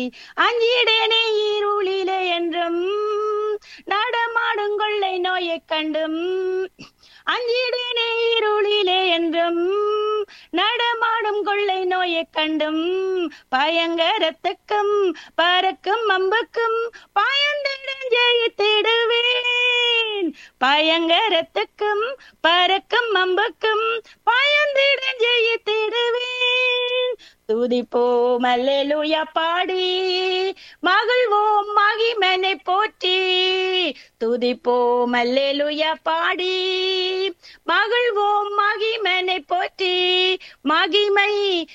அஞ்சிடேனே இருளிலே என்றும் நடமாடும் கொள்ளை நோயைக் கண்டும் அஞ்சிடேனே இருளிலே என்றும் நடமாடும் கொள்ளை நோயைக் கண்டும் பயங்கரத்துக்கும் பறக்கும் அம்புக்கும் பயந்திடம் ஜெயித்திடுவேன் பயங்கரத்துக்கும் பறக்கும் அம்புக்கும் பயந்திடம் ஜெயித்திடுவேன் துதிப்போம் அல்லேலூயா பாடி மகிழ்வோம் மகிமனை போற்றி துதிப்போம் அல்லேலூயா பாடி மகிழ்வோம் மகிமனை போற்றி மகிமை